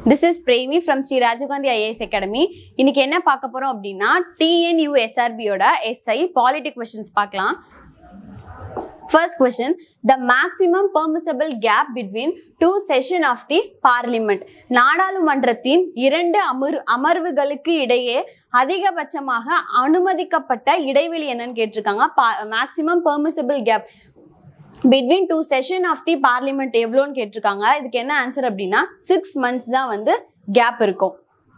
this is Premi from Sri Rajiv Gandhi IAS academy இன்னைக்கு என்ன பார்க்க போறோம் அப்படின்னா டிஎன்யூஎஸ்ஆர்பியோட எஸ்ஐ பாலிட்டிக் கொஸ்டின்ஸ் பார்க்கலாம் first question the maximum permissible gap between two session of the parliament நாடாளுமன்றத்தின் இரண்டு அமர் அமர்வுகளுக்கு இடையே அதிகபட்சமாக அனுமதிக்கப்பட்ட இடைவெளி என்னன்னு கேட்டிருக்காங்க maximum permissible gap between two session of the parliament எவ்வளோன்னு கேட்டிருக்காங்க இதுக்கு என்ன ஆன்சர் அப்படின்னா சிக்ஸ் மந்த்ஸ் தான் வந்து கேப் இருக்கும்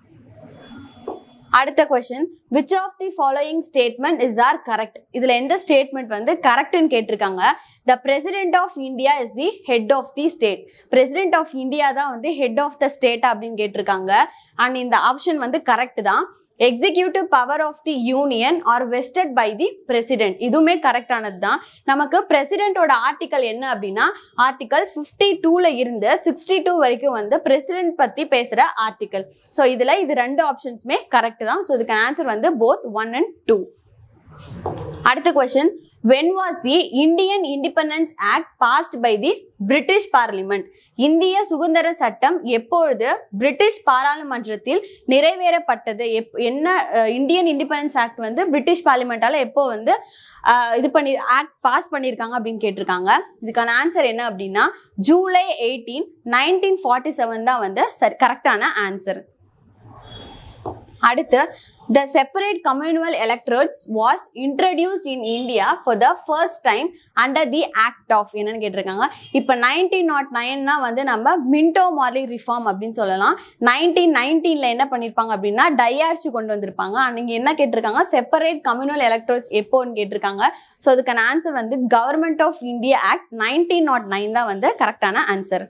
அடுத்த question which of the following statement is are correct இதுல எந்த ஸ்டேட்மெண்ட் வந்து கரெக்ட்னு கேட்டிருக்காங்க the president of India is the head of the state president of India தான் வந்து ஹெட் ஆஃப் த ஸ்டேட் அப்படின்னு கேட்டிருக்காங்க அண்ட் இந்த ஆப்ஷன் வந்து கரெக்ட் தான் executive power of the union are vested by the president இதுவுமே கரெக்டானது தான் நமக்கு பிரசிடென்ட்டோட ஆர்டிக்கல் என்ன அப்படின்னா ஆர்டிக்கல் ஃபிஃப்டி டூல இருந்து சிக்ஸ்டி டூ வரைக்கும் வந்து பிரசிடென்ட் பத்தி பேசுற ஆர்டிக்கல் ஸோ இதுல இது ரெண்டு ஆப்ஷன்ஸுமே கரெக்ட் தான் ஸோ இதுக்கு ஆன்சர் வந்து போத் ஒன் அண்ட் டூ அடுத்த question when was the Indian independence act passed by the British parliament இந்திய சுதந்திர சட்டம் எப்பொழுது பிரிட்டிஷ் பாராளுமன்றத்தில் நிறைவேறப்பட்டது எப் என்ன இந்தியன் இண்டிபெண்டன்ஸ் ஆக்ட் வந்து பிரிட்டிஷ் பார்லிமெண்டால எப்போ வந்து அஹ், இது பண்ணி ஆக்ட் பாஸ் பண்ணியிருக்காங்க அப்படின்னு கேட்டிருக்காங்க இதுக்கான ஆன்சர் என்ன அப்படின்னா July eighteen nineteen forty seven தான் வந்து சரி கரெக்டான ஆன்சர் அடுத்து the separate communal electorates was introduced in India for the first time under the act of என்னன்னு கேட்டிருக்காங்க இப்போ நைன்டீன் நாட் நைன்னா வந்து நம்ம மின்டோ மார்லி ரிஃபார்ம் அப்படின்னு சொல்லலாம் நைன்டீன் நைன்டீனில் என்ன பண்ணியிருப்பாங்க அப்படின்னா டையார்ச்சி கொண்டு வந்திருப்பாங்க அன்னைக்கு என்ன கேட்டிருக்காங்க செப்பரேட் கம்யூனல் எலக்ட்ரோட்ஸ் எப்போன்னு கேட்டிருக்காங்க ஸோ அதுக்கான ஆன்சர் வந்து government of India act nineteen naught nine தான் வந்து கரெக்டான ஆன்சர்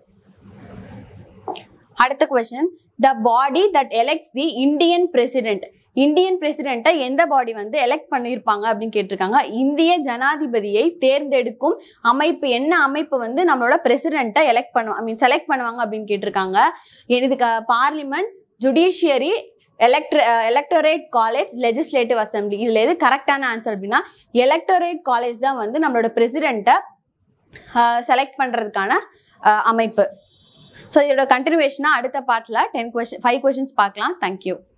அடுத்த question the body that elects the Indian president Indian பிரசிடென்ட்டை எந்த பாடி வந்து எலெக்ட் பண்ணியிருப்பாங்க அப்படின்னு கேட்டிருக்காங்க இந்திய ஜனாதிபதியை தேர்ந்தெடுக்கும் அமைப்பு என்ன அமைப்பு வந்து நம்மளோட பிரசிடென்ட்டை எலெக்ட் பண்ணுவோம் ஐ மீன் செலக்ட் பண்ணுவாங்க அப்படின்னு கேட்டிருக்காங்க இதுக்கு பார்லிமெண்ட் ஜுடிஷியரி எலக்ட்ர எலக்டோரேட் காலேஜ் லெஜிஸ்லேட்டிவ் அசம்பிளி இதில் எது கரெக்டான ஆன்சர் அப்படின்னா எலக்டோரேட் காலேஜ் தான் வந்து நம்மளோட பிரசிடென்ட்டை செலக்ட் பண்ணுறதுக்கான அமைப்பு ஸோ இதோட கண்டினியூவேஷனாக அடுத்த பார்ட்டில் டென் கொஷின் ஃபைவ் கொஷின்ஸ் பார்க்கலாம் தேங்க்யூ